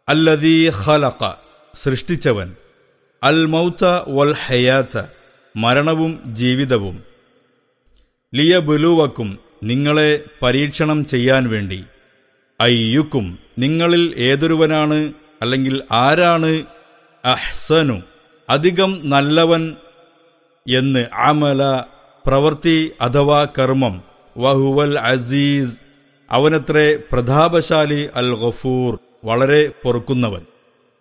അല്ലദീ ഖലഖ സൃഷ്ടിച്ചവൻ അൽ മൗത്ത വൽ ഹയാത്ത മരണവും ജീവിതവും ലിയബുലുവക്കും നിങ്ങളെ പരീക്ഷണം ചെയ്യാൻ വേണ്ടി അയ്യുക്കും നിങ്ങളിൽ ഏതൊരുവനാണ് അല്ലെങ്കിൽ ആരാണ് അഹ്സനു അധികം നല്ലവൻ എന്ന് അമല പ്രവൃത്തി അഥവാ കർമ്മം വഹുവൽ അസീസ് അവനത്രേ പ്രതാപശാലി അൽ ഗഫൂർ വളരെ പൊറുക്കുന്നവൻ